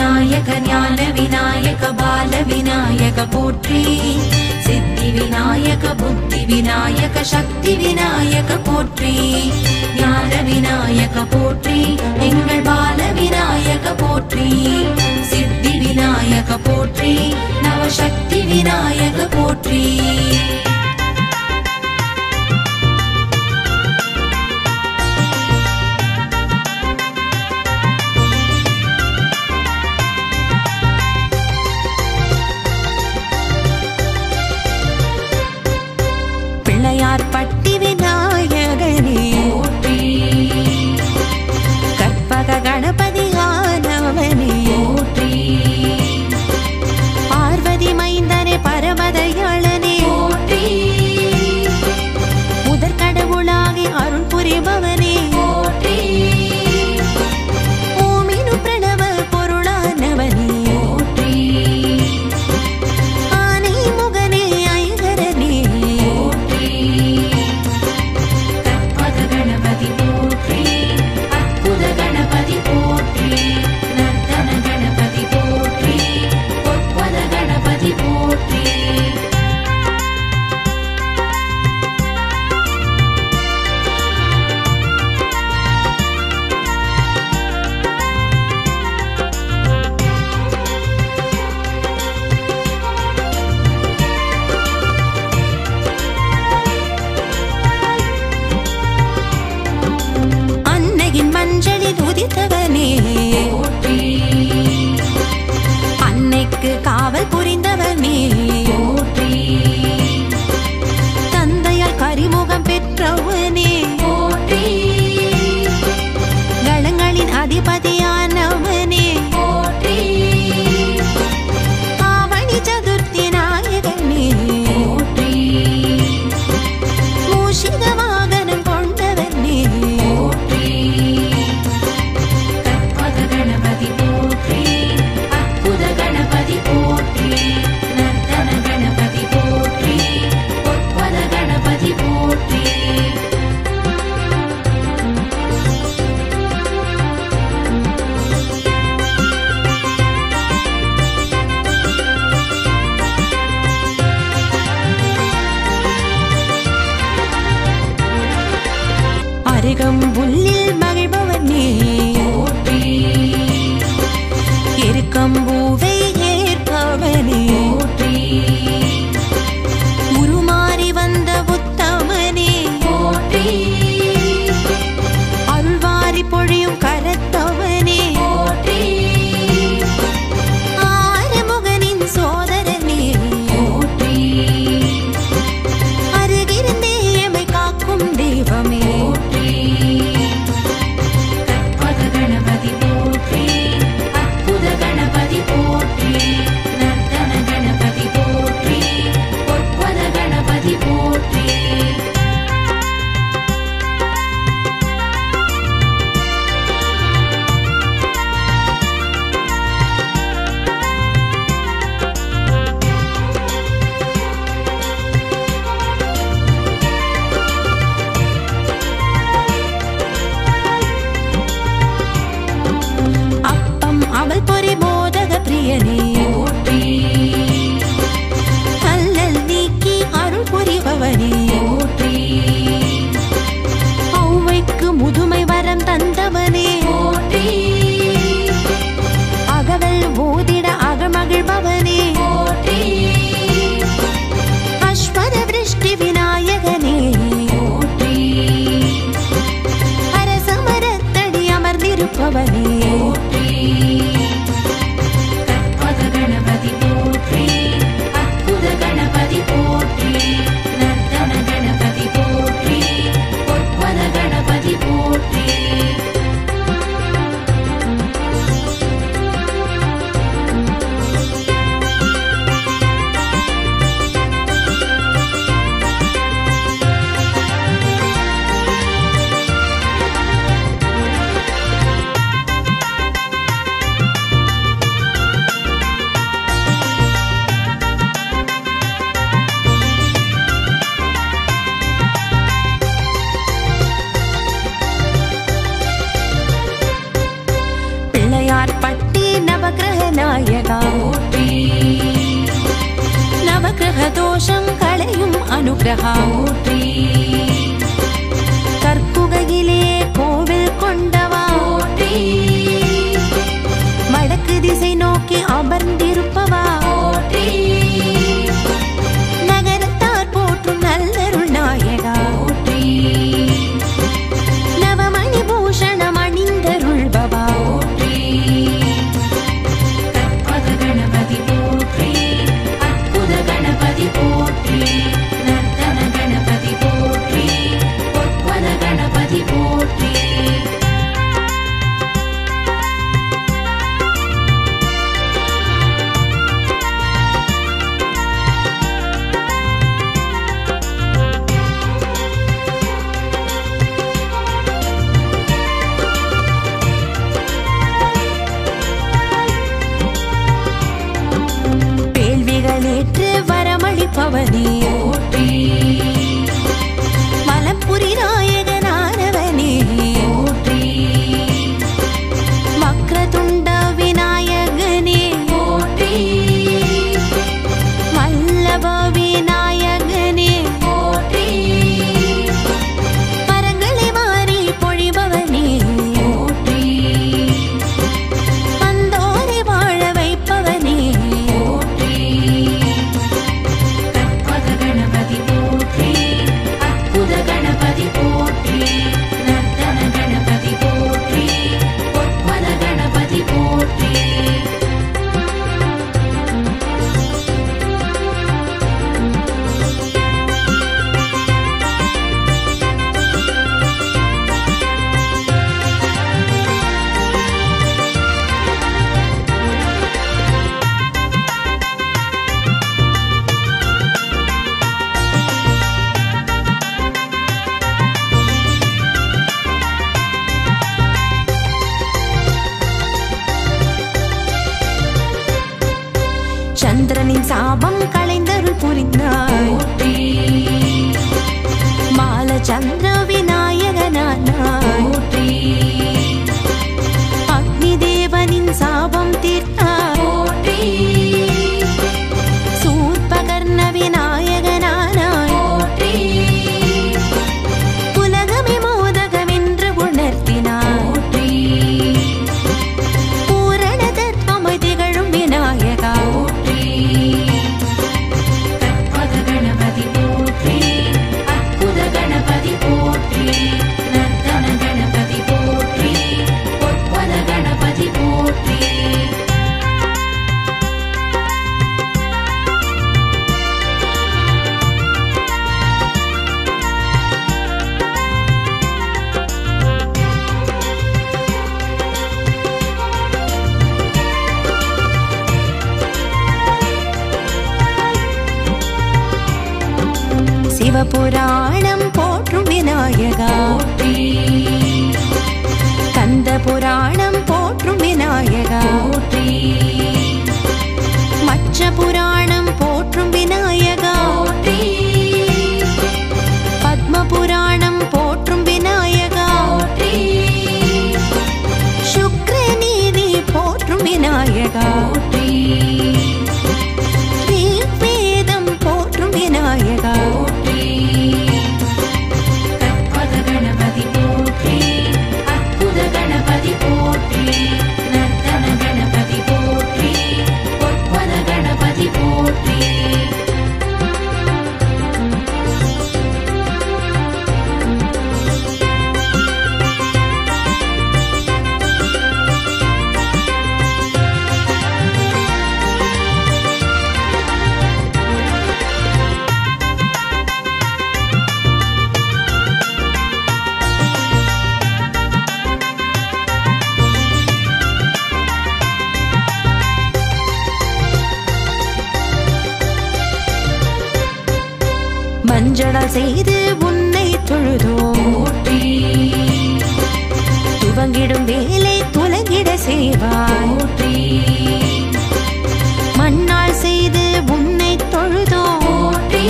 விநாயக ஞான விநாயக பால விநாயக போற்றி சித்தி விநாயக புத்தி விநாயக சக்தி விநாயக போற்றி ஞான விநாயக போற்றி எங்கள் பால விநாயக போற்றி சித்தி விநாயக போற்றி நவசக்தி விநாயக போற்றி பிள்ளையார் பட்டி விநாயகனே போற்றி கற்பக கணபதி ஆனவனே போற்றி பார்வதி மைந்தனே பரமதயாளனே போற்றி முதற் கடவுளாகி அருள் புரிபவனே போற்றி ஓமினு பிரணவ பொருளானவனே போற்றி ஆனை முகனே ஐகரனே போற்றி கற்பக கணபதி போற்றி அற்புத கணபதி போற்றி நர்த்தன கணபதி போற்றி பொற்பத கணபதி போற்றி அன்னையின் மஞ்சளில் உதித்தவனே போற்றி அன்னைக்கு காவல் புரிந்தவனே போற்றி தந்தையால் கரிமுகம் பெற்றவனே போற்றி களங்களின் அதிபதியானவனே போற்றி ஆவணி சதுர்த்தி நாயகனே போற்றி மூஷிக வாகனம் கொண்டவனே போற்றி கற்பக கணபதி போற்றி அற்புத கணபதி போற்றி நர்த்தன கணபதி போற்றி பொற்பத கணபதி போற்றி அருகம்புல்லில் மகிழ்பவனே போற்றி எருக்கம்பூவை ஏற்பவனே போற்றி உருமாறி வந்த உத்தமனே போற்றி அருள்வாரி பொழியும் கரத்தவனே போற்றி ஆறுமுகனின் சோதரனே போற்றி அருகிருந்தே எமை காக்கும் தெய்வமே போற்றி கற்பக அனுகிரகா போற்றி கற்குகையிலே கோவில் கொண்டவா போற்றி வடக்கு திசை நோக்கி அமர்ந்திருப்பவா போற்றி நகரத்தார் போற்றும் நல்லருள் நாயகா போற்றி நவமணி பூஷணம் அணிந்தருள்பவா போற்றி கற்பக கணபதி போற்றி அற்புத கணபதி போற்றி நர்த்தன கணபதி போற்றி பொற்பத கணபதி போற்றி வேள்விகளேற்று வரமளிப்பவனே போற்றி மலப்புரி நாயகனானவனே போற்றி வக்ரதுண்ட விநாயகனே போற்றி வல்லப விநாயகனே போற்றி மரங்களை மாறி பொழிபவனே போற்றி வந்தோரை வாழ வைப்பவனே போற்றி கற்பக கணபதி போற்றி அற்புத கணபதி போற்றி நர்த்தன கணபதி போற்றி பொற்பத கணபதி போற்றி சந்திரனின் சாபம் களைந்தருள் புரிந்தாய் போற்றி மால சந்திர விநாயகனானாய் போற்றி அக்னி தேவனின் சாபம் தீர்த்தாய் போற்றி சூர்பகர்ண விநாயகனானாய் போற்றி உலகமே மோதகமென்று உணர்த்தினாய் போற்றி பூரண தத்துவமாய் திகழும் விநாயகா போற்றி கற்பக கணபதி போற்றி அற்புத கணபதி போற்றி நர்த்தன கணபதி போற்றி பொற்பத கணபதி போற்றி சிவபுராணம் போற்றும் விநாயகா போற்றி கந்த புராணம் போற்றும் விநாயகா போற்றி மச்ச புராணம் போற்றும் விநாயகா போற்றி பத்ம புராணம் போற்றும் விநாயகா போற்றி சுக்ர நீதி போற்றும் விநாயகா போற்றி வேதம் போற்றும் விநாயகா போற்றி கற்பக கணபதி போற்றி அற்புத கணபதி போற்றி நர்த்தன கணபதி போற்றி பொற்பத கணபதி போற்றி மஞ்சளால் செய்து உன்னை தொழுதோம் போற்றி துவங்கிடும் வேலை துலங்கிட செய்வாய் போற்றி மண்ணால் செய்து உன்னை தொழுதோம் போற்றி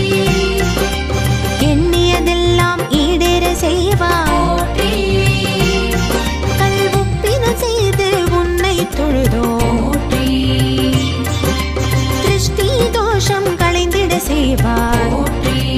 எண்ணியதெல்லாம் ஈடேற செய்வாய் போற்றி கல்வுப்பின செய்து உன்னை தொழுதோம் போற்றி திருஷ்டி தோஷம் களைந்திட செய்வாய் போற்றி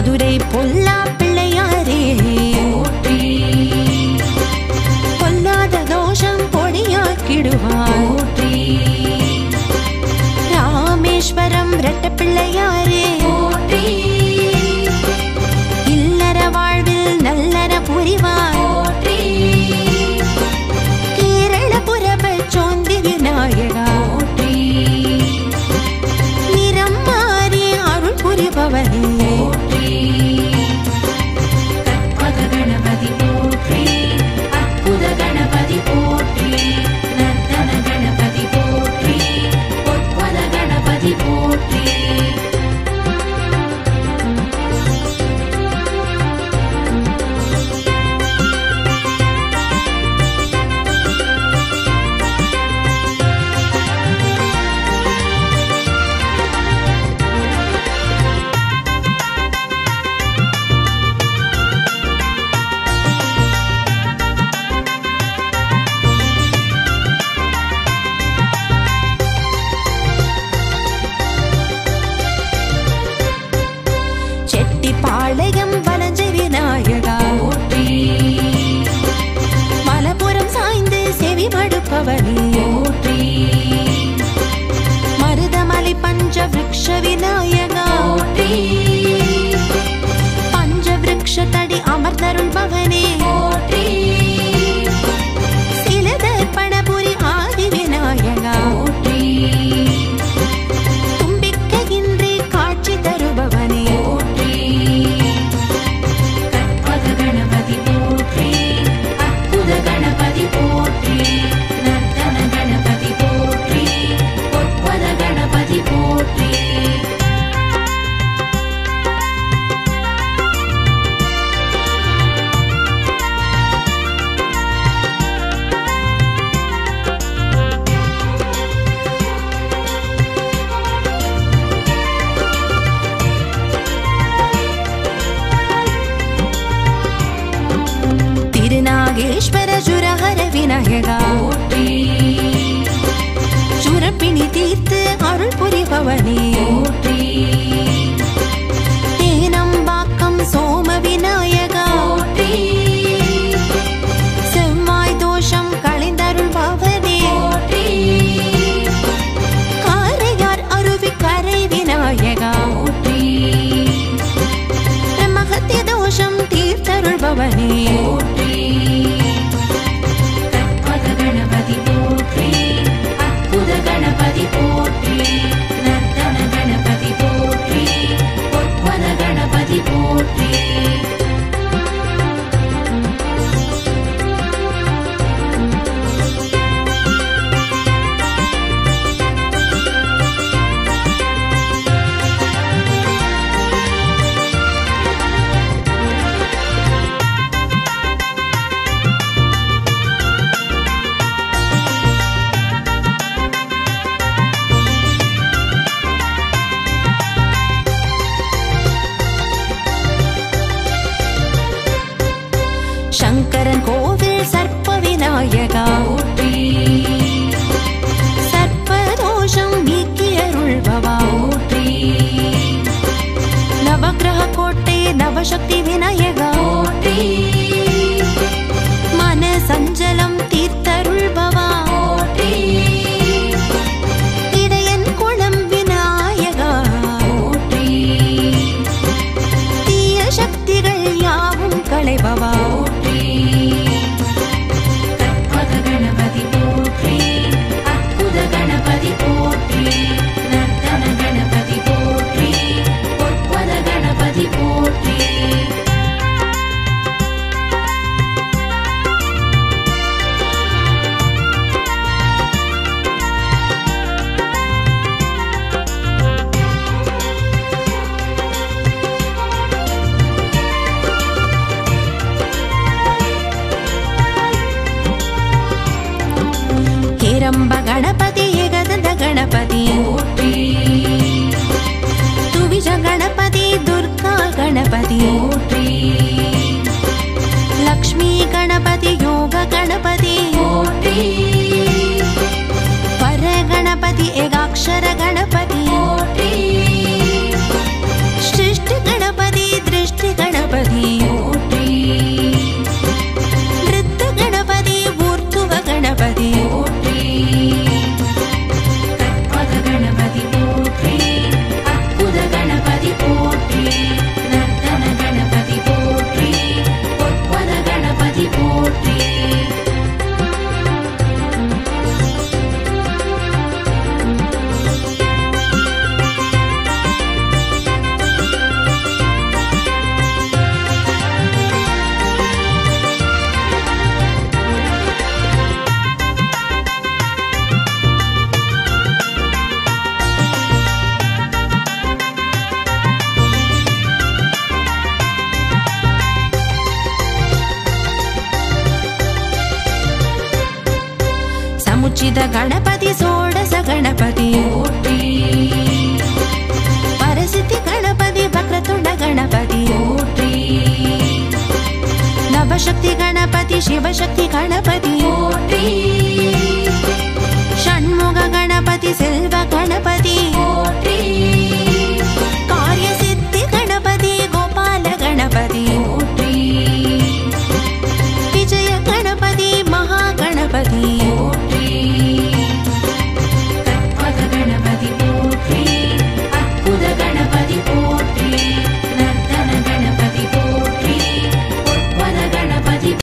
மதுரை பொல்லா பிள்ளையாரே போற்றி பொல்லாத தோஷம் பொடியாக்கிடுவார் போற்றி ராமேஸ்வரம் ரெட்ட பிள்ளையாரே போற்றி இல்லற வாழ்வில் நல்லற புரிவார் போற்றி கேரளபுரப சோந்தி விநாயகா போற்றி நிறம் மாறி அருள் புரிபவனே போற்றி கற்பக கணபதி போற்றி அற்புத கணபதி போற்றி நர்த்தன கணபதி போற்றி பொற்பத கணபதி போற்றி செட்டிப்பாளையம் வலஞ்ச விநாயகா போற்றி மலபுரம் சாய்ந்து செவி மடுப்பவனே போற்றி மருதமலை பஞ்ச விருக்ஷ விநாயகா போற்றி பஞ்ச விருக்ஷ தடி அமர்ந்தருள்பவனே போற்றி சிலதர்ப்பணபுரி ஆதி விநாயகா போற்றி தும்பிக்கையின்றி காட்சி தருபவனே போற்றி கற்பக கணபதி போற்றி அற்புத கணபதி போற்றி நர்த்தன கணபதி போற்றி பொற்பத கணபதி போற்றி திருநாகேஸ்வர சுரஹர விநாயகா போற்றி சுரப்பிணி தீர்த்து அருள் புரிபவனே போற்றி தேனம்பாக்கம் சோம விநாயகா போற்றி செவ்வாய் தோஷம் களைந்தருள்பவனே போற்றி காரையார் அருவி கரை விநாயகா போற்றி பிரம்மஹத்திய தோஷம் தீர்த்தருள்பவனே போற்றி கற்பக கணபதி போற்றி அற்புத கணபதி போற்றி நர்த்தன கணபதி போற்றி பொற்பத கணபதி போற்றி சங்கரன் கோவில் சர்ப்ப விநாயகா போற்றி சர்ப்பதோஷம் நீக்கியருள்பவா போற்றி நவக்கிரக கோட்டை நவசக்தி விநாயகா போற்றி மன சஞ்சலம் தீர்த்தருள்பவா போற்றி இடையன் குளம் விநாயகா போற்றி தீய சக்திகள் யாவும் களைபவா போற்றி கற்பக கணபதி போற்றி அற்புத கணபதி போற்றி நர்த்தன கணபதி போற்றி பொற்பத கணபதி போற்றி ಹೇರಂಬ ಗಣಪತಿ ಏಕದಂತ ಗಣಪತಿ போற்றி ತುವಿಜ ಗಣಪತಿ ದುರ್ಗಾ ಗಣಪತಿ போற்றி ಲಕ್ಷ್ಮೀ ಗಣಪತಿ ಯೋಗ ಗಣಪತಿ போற்றி ಪರ ಗಣಪತಿ ಏಕಾಕ್ಷರ ಗಣಪತಿ போற்றி ಸೃಷ್ಟಿ ಗಣಪತಿ ದೃಶ್ಯ சச்சித கணபதி சோடச கணபதி போற்றி பரசித்தி கணபதி வக்ரதுண்ட கணபதி போற்றி நவசக்தி கணபதி சிவசக்தி கணபதி போற்றி ஷண்முக கணபதி செல்வ கணபதி போற்றி காரிய சித்தி கணபதி கோபால கணபதி